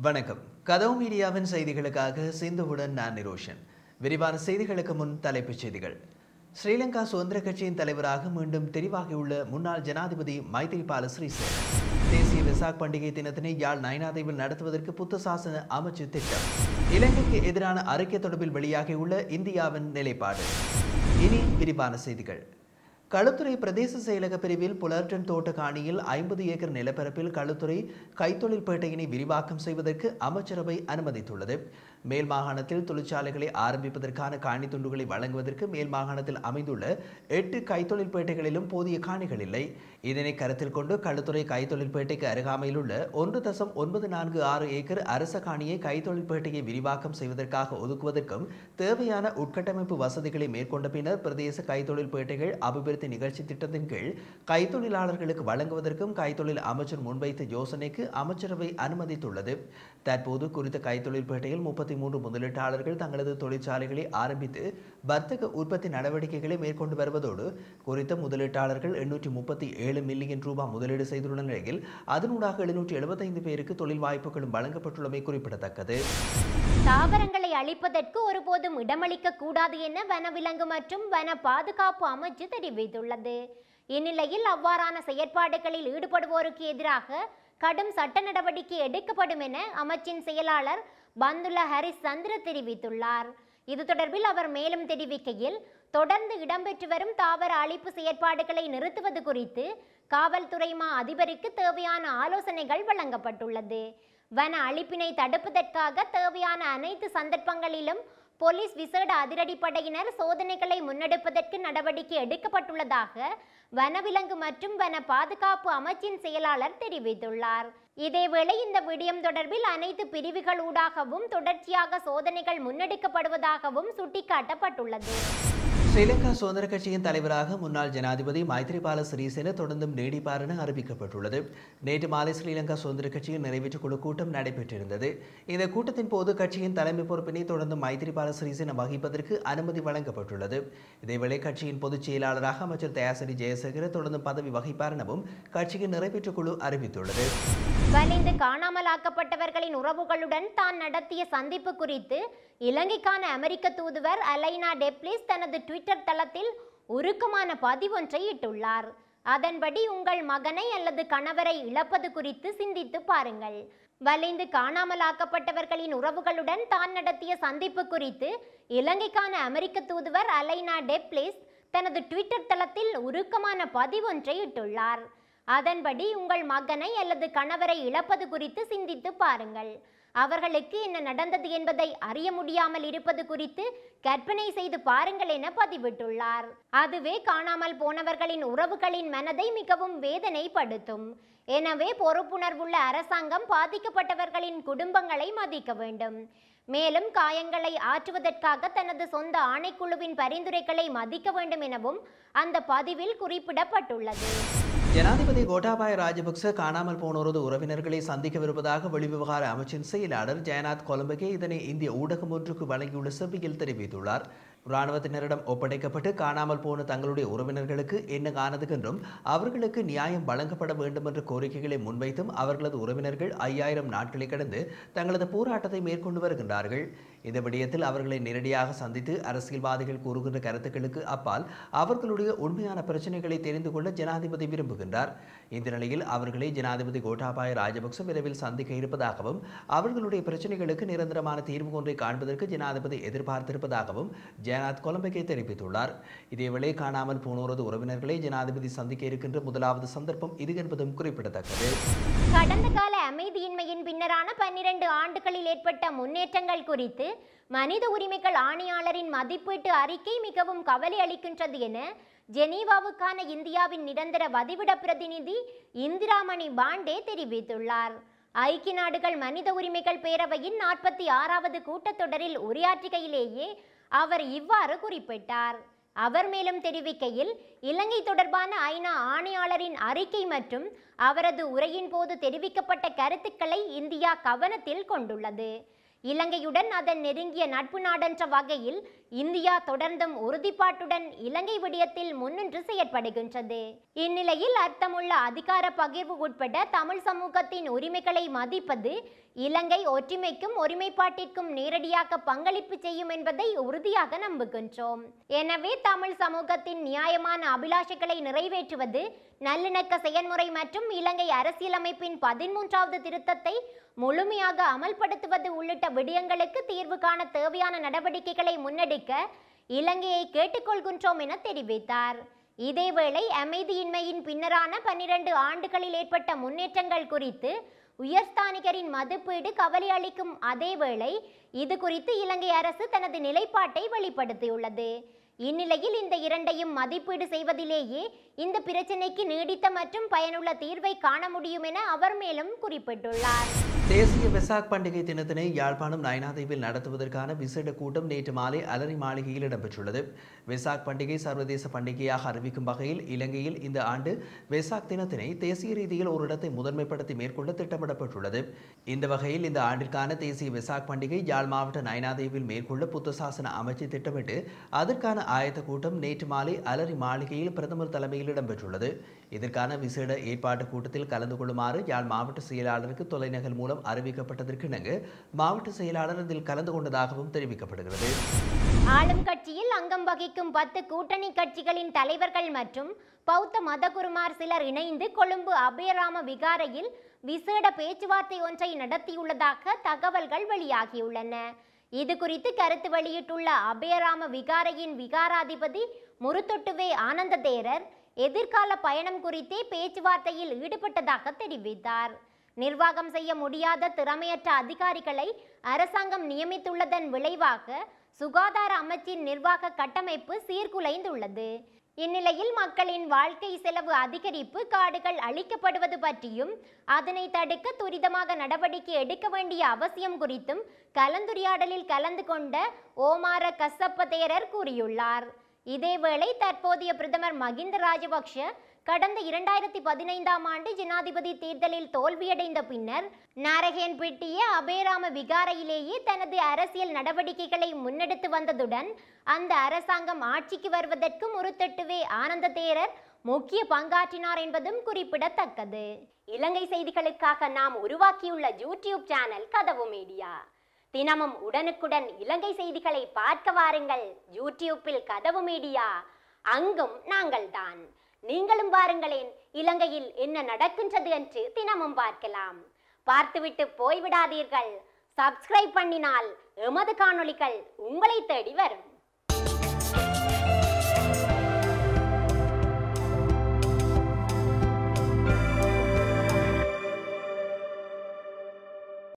வணக்கம் கதவு மீடியாவின் செய்திகளுக்காக சிந்துவுடன் நான் நிரோஷன் விரிவான செய்திகளுக்கு முன் தலைப்புச் செய்திகள் ஸ்ரீலங்கா சுதந்திர கட்சியின் தலைவராக மீண்டும் தெரிவாகியுள்ள முன்னாள் ஜனாதிபதி மைத்ரிபால சிறிசேன தேசிய விசாக் பண்டிகை தினத்தினை யாழ் நயனாதீவில் நடத்துவதற்கு புத்த சாசன அமைச்சு திட்டம் இலங்கைக்கு எதிரான அறிக்கை தொடர்பில் வெளியாகியுள்ள இந்தியாவின் நிலைப்பாடு இனி விரிவான செய்திகள் களுத்துறை பிரதேச செயலக பிரிவில் புலர்டன் தோட்ட காணியில் ஐம்பது ஏக்கர் நிலப்பரப்பில் களுத்துறை கைத்தொழில் பேட்டையினை விரிவாக்கம் செய்வதற்கு அமைச்சரவை அனுமதித்துள்ளது மேல் மாகாணத்தில் தொழிற்சாலைகளை ஆரம்பிப்பதற்கான காணி துண்டுகளை வழங்குவதற்கு மேல் மாகாணத்தில் அமைந்துள்ள எட்டு கைத்தொழில் பேட்டைகளிலும் போதிய காணிகள் இல்லை இதனை கருத்தில் கொண்டு களுத்துறை கைத்தொழில் பேட்டைக்கு அருகாமையில் உள்ள ஒன்று தசம் ஒன்பது நான்கு ஆறு ஏக்கர் அரச காணியை கைத்தொழில் பேட்டையை விரிவாக்கம் செய்வதற்காக ஒதுக்குவதற்கும் தேவையான உட்கட்டமைப்பு வசதிகளை மேற்கொண்ட பின்னர் பிரதேச கைத்தொழில் பேட்டைகள் அபிவிருத்தி நிகழ்ச்சி திட்டத்தின் கீழ் கைத்தொழிலாளர்களுக்கு வழங்குவதற்கும் கைத்தொழில் அமைச்சர் முன்வைத்த யோசனைக்கு அமைச்சரவை அனுமதித்துள்ளது தற்போது குறித்த கைத்தொழில் பேட்டையில் முப்பத்தி மூன்று முதலீட்டாளர்கள் தங்களது தொழிற்சாலைகளை ஆரம்பித்து வர்த்தக உற்பத்தி நடவடிக்கைகளை மேற்கொண்டு வருவதோடு குறித்த முதலீட்டாளர்கள் எண்ணூற்றி முப்பத்தி ஏழு மில்லியன் ரூபாய் முதலீடு செய்துள்ள நிலையில் அதனூடாக எழுநூற்றி எழுபத்தைந்து பேருக்கு தொழில் வாய்ப்புகளும் வழங்கப்பட்டுள்ளமை குறிப்பிடத்தக்கது தாவரங்களை அழிப்பதற்கு ஒருபோதும் இடமளிக்க கூடாது என வனவிலங்கு மற்றும் வன பாதுகாப்பு அமைச்சு தெரிவித்துள்ளது இந்நிலையில் அவ்வாறான செயற்பாடுகளில் ஈடுபடுவோருக்கு எதிராக கடும் சட்ட நடவடிக்கை எடுக்கப்படும் என அமைச்சின் செயலாளர் பந்துல ஹரிஸ் சந்திர தெரிவித்துள்ளார் இது தொடர்பில் அவர் மேலும் தெரிவிக்கையில் தொடர்ந்து இடம்பெற்று வரும் தாவர அழிப்பு செயற்பாடுகளை நிறுத்துவது குறித்து காவல்துறை மா அதிபருக்கு தேவையான ஆலோசனைகள் வழங்கப்பட்டுள்ளது வன அழிப்பினை தடுப்பதற்காக தேவையான அனைத்து சந்தர்ப்பங்களிலும் போலீஸ் விசேட அதிரடிப்படையினர் சோதனைகளை முன்னெடுப்பதற்கு நடவடிக்கை எடுக்கப்பட்டுள்ளதாக வனவிலங்கு மற்றும் வன பாதுகாப்பு அமைச்சின் செயலாளர் தெரிவித்துள்ளார் இதேவேளை இந்த விடயம் தொடர்பில் அனைத்து பிரிவுகளூடாகவும் தொடர்ச்சியாக சோதனைகள் முன்னெடுக்கப்படுவதாகவும் சுட்டிக்காட்டப்பட்டுள்ளது ஸ்ரீலங்கா சுதந்திர கட்சியின் தலைவராக முன்னாள் ஜனாதிபதி மைத்ரிபால சிறிசேன தொடர்ந்தும் நீடிப்பார் என அறிவிக்கப்பட்டுள்ளது நேற்று மாலை ஸ்ரீலங்கா சுதந்திர கட்சியின் நிறைவேற்றுக் குழு கூட்டம் நடைபெற்றிருந்தது இந்த கூட்டத்தின் போது கட்சியின் தலைமை பொறுப்பினை தொடர்ந்து மைத்ரிபால சிறிசேன வகிப்பதற்கு அனுமதி வழங்கப்பட்டுள்ளது இதேவேளை கட்சியின் பொதுச் செயலாளராக அமைச்சர் தயாசிரி ஜெயசேகர தொடர்ந்து பதவி வகிப்பார் எனவும் கட்சியின் நிறைவேற்றுக் குழு அறிவித்துள்ளது வலிந்து காணாமலாக்கப்பட்டவர்களின் உறவுகளுடன் தான் நடத்திய சந்திப்பு குறித்து இலங்கைக்கான அமெரிக்க தூதுவர் அலைனா டெப்ளிஸ் தனது ட்விட்டர் தளத்தில் உருக்கமான பதிவொன்றை இட்டுள்ளார் அதன்படி உங்கள் மகனை அல்லது கணவரை இழப்பது குறித்து சிந்தித்து பாருங்கள் வலிந்து காணாமலாக்கப்பட்டவர்களின் உறவுகளுடன் தான் நடத்திய சந்திப்பு குறித்து இலங்கைக்கான அமெரிக்க தூதுவர் அலைனா டெப்ளிஸ் தனது ட்விட்டர் தளத்தில் உருக்கமான பதிவொன்றை இட்டுள்ளார் அதன்படி உங்கள் மகனை அல்லது கணவரை இழப்பது குறித்து சிந்தித்து பாருங்கள் அவர்களுக்கு என்ன நடந்தது என்பதை அறிய முடியாமல் இருப்பது குறித்து கற்பனை செய்து பாருங்கள் என பதிவிட்டுள்ளார் அதுவே காணாமல் போனவர்களின் உறவுகளின் மனதை மிகவும் வேதனைப்படுத்தும் எனவே பொறுப்புணர்வுள்ள அரசாங்கம் பாதிக்கப்பட்டவர்களின் குடும்பங்களை மதிக்க வேண்டும் மேலும் காயங்களை ஆற்றுவதற்காக தனது சொந்த ஆணைக்குழுவின் பரிந்துரைகளை மதிக்க வேண்டும் எனவும் அந்த பதிவில் குறிப்பிடப்பட்டுள்ளது ஜனாதிபதி கோட்டாபாய ராஜபக்ச காணாமல் போனோரது உறவினர்களை சந்திக்கவிருப்பதாக வெளிவிவகார அமைச்சின் செயலாளர் ஜெயநாத் கொலம்பகே இதனை இந்திய ஊடகம் ஒன்றுக்கு வழங்கியுள்ள செவ்வியில் தெரிவித்துள்ளார் இராணுவத்தினரிடம் ஒப்படைக்கப்பட்டு காணாமல் போன தங்களுடைய உறவினர்களுக்கு என்ன காணது என்றும் அவர்களுக்கு நியாயம் வழங்கப்பட வேண்டும் என்ற கோரிக்கைகளை முன்வைத்தும் அவர்களது உறவினர்கள் ஐயாயிரம் நாட்களை கடந்து தங்களது போராட்டத்தை மேற்கொண்டு வருகின்றார்கள் இந்த விடயத்தில் அவர்களை நேரடியாக சந்தித்து அரசியல்வாதிகள் கூறுகின்ற கருத்துக்களுக்கு அப்பால் அவர்களுடைய உண்மையான பிரச்சனைகளை தெரிந்து கொள்ள ஜனாதிபதி விரும்புகின்றார் இந்த நிலையில் அவர்களை ஜனாதிபதி கோட்டாபாய ராஜபக்ச விரைவில் சந்திக்க இருப்பதாகவும் அவர்களுடைய பிரச்சனைகளுக்கு நிரந்தரமான தீர்வு ஒன்றை காண்பதற்கு ஜனாதிபதி எதிர்பார்த்திருப்பதாகவும் ஜெயநாத் கொலம்பகே தெரிவித்துள்ளார் இதேவேளை காணாமல் போனோரது உறவினர்களை ஜனாதிபதி சந்திக்க இருக்கின்ற முதலாவது சந்தர்ப்பம் இது என்பதும் குறிப்பிடத்தக்கது கடந்த கால அமைதியின்மையின் பின்னரான பன்னிரண்டு ஆண்டுகளில் ஏற்பட்ட முன்னேற்றங்கள் குறித்து மனித உரிமைகள் ஆணையாளரின் மதிப்பீட்டு அறிக்கை மிகவும் கவலை அளிக்கின்றது என ஜெனீவாவுக்கான இந்தியாவின் நிரந்தர வதிவிட பிரதிநிதி இந்திராமணி பாண்டே தெரிவித்துள்ளார் ஐக்கிய நாடுகள் மனித உரிமைகள் பேரவையின் நாற்பத்தி ஆறாவது கூட்டத்தொடரில் உரையாற்றுகையிலேயே அவர் இவ்வாறு குறிப்பிட்டார் அவர் மேலும் தெரிவிக்கையில் இலங்கை தொடர்பான ஐநா ஆணையாளரின் அறிக்கை மற்றும் அவரது உரையின் போது தெரிவிக்கப்பட்ட கருத்துக்களை இந்தியா கவனத்தில் கொண்டுள்ளது இலங்கையுடன் அதன் நெருங்கிய நட்பு நாடென்ற வகையில் இந்தியா தொடர்ந்தும் உறுதிப்பாட்டுடன் இலங்கை விடயத்தில் முன்னின்று செயற்படுகின்றது இந்நிலையில் அர்த்தமுள்ள அதிகார பகிர்வு உட்பட தமிழ் சமூகத்தின் உரிமைகளை மதிப்பது இலங்கை ஒற்றுமைக்கும் ஒருமைப்பாட்டிற்கும் நேரடியாக பங்களிப்பு செய்யும் என்பதை உறுதியாக நம்புகின்றோம் எனவே தமிழ் சமூகத்தின் நியாயமான அபிலாஷைகளை நிறைவேற்றுவது நல்லிணக்க செயல்முறை மற்றும் இலங்கை அரசியலமைப்பின் பதிமூன்றாவது திருத்தத்தை முழுமையாக அமல்படுத்துவது உள்ளிட்ட விடயங்களுக்கு தீர்வு காண தேவையான நடவடிக்கைகளை முன்னெடுக்க இலங்கையை கேட்டுக்கொள்கின்றோம் என தெரிவித்தார் இதேவேளை அமைதியின்மையின் பின்னரான பன்னிரண்டு ஆண்டுகளில் ஏற்பட்ட முன்னேற்றங்கள் குறித்து உயர்ஸ்தானிகரின் மதிப்பீடு கவலை அளிக்கும் அதேவேளை இது குறித்து இலங்கை அரசு தனது நிலைப்பாட்டை வெளிப்படுத்தியுள்ளது இந்நிலையில் இந்த இரண்டையும் மதிப்பீடு செய்வதிலேயே இந்த பிரச்சினைக்கு நீடித்த மற்றும் பயனுள்ள தீர்வை காண முடியும் என அவர் மேலும் குறிப்பிட்டுள்ளார் தேசிய வெசாக் பண்டிகை தினத்தினை யாழ்ப்பாணம் நயனாதீவில் நடத்துவதற்கான விசேட கூட்டம் நேற்று மாலை அலரி மாளிகையில் இடம்பெற்றுள்ளது வெசாக் பண்டிகை சர்வதேச பண்டிகையாக அறிவிக்கும் வகையில் இலங்கையில் இந்த ஆண்டு வெசாக் தினத்தினை தேசிய ரீதியில் ஒரு இடத்தை முதன்மைப்படுத்தி மேற்கொள்ள திட்டமிடப்பட்டுள்ளது இந்த வகையில் இந்த ஆண்டிற்கான தேசிய வெசாக் பண்டிகை யாழ் மாவட்ட நயனாதீவில் மேற்கொள்ள புத்த சாசன அமைச்சு திட்டமிட்டு அதற்கான ஆயத்த கூட்டம் நேற்று மாலை அலரி மாளிகையில் பிரதமர் தலைமையில் இடம்பெற்றுள்ளது இதற்கான விசேட ஏற்பாட்டு கூட்டத்தில் கலந்து கொள்ளுமாறு யாழ் மாவட்ட செயலாளருக்கு தொலைநகல் மூலம் அறிவிக்கப்பட்டதற்கிணங்க மாவட்ட செயலாளர் இதில் கலந்து கொண்டதாகவும் தெரிவிக்கப்படுகிறது ஆளும் கட்சியில் அங்கம் வகிக்கும் பத்து கூட்டணி கட்சிகளின் தலைவர்கள் மற்றும் பௌத்த மதகுருமார் சிலர் இணைந்து கொழும்பு அபயராம விகாரையில் விசேட பேச்சுவார்த்தை ஒன்றை நடத்தியுள்ளதாக தகவல்கள் வெளியாகியுள்ளன இது குறித்து கருத்து வெளியிட்டுள்ள அபயராம விகாரையின் விகாராதிபதி முருத்தொட்டுவே ஆனந்த தேரர் எதிர்கால பயணம் குறித்தே பேச்சுவார்த்தையில் ஈடுபட்டதாக தெரிவித்தார் நிர்வாகம் செய்ய முடியாத திறமையற்ற அதிகாரிகளை அரசாங்கம் நியமித்துள்ளதன் விளைவாக சுகாதார அமைச்சின் நிர்வாக கட்டமைப்பு சீர்குலைந்துள்ளது இந்நிலையில் மக்களின் வாழ்க்கை செலவு அதிகரிப்பு காடுகள் அழிக்கப்படுவது பற்றியும் அதனை தடுக்க துரிதமாக நடவடிக்கை எடுக்க வேண்டிய அவசியம் குறித்தும் கலந்துரையாடலில் கலந்து கொண்ட ஓமார கசப்ப தேரர் கூறியுள்ளார் இதேவேளை தற்போதைய பிரதமர் மகிந்த ராஜபக்ஷ கடந்த இரண்டாயிரத்தி பதினைந்தாம் ஆண்டு ஜனாதிபதி தேர்தலில் தோல்வியடைந்த பின்னர் நாரகேன்பிட்டிய அபேராம விகாரையிலேயே தனது அரசியல் நடவடிக்கைகளை முன்னெடுத்து வந்ததுடன் அந்த அரசாங்கம் ஆட்சிக்கு வருவதற்கு முறுத்தட்டுவே ஆனந்த தேரர் முக்கிய பங்காற்றினார் என்பதும் குறிப்பிடத்தக்கது இலங்கை செய்திகளுக்காக நாம் உருவாக்கியுள்ள யூடியூப் சேனல் கதவு மீடியா தினமும் உடனுக்குடன் இலங்கை செய்திகளை பார்க்க வாருங்கள் யூடியூப்பில் கதவு மீடியா அங்கும் நாங்கள்தான் நீங்களும் வாருங்களேன் இலங்கையில் என்ன நடக்கின்றது என்று தினமும் பார்க்கலாம் பார்த்துவிட்டு போய்விடாதீர்கள் சப்ஸ்கிரைப் பண்ணினால் எமது காணொளிகள் உங்களை தேடி வரும்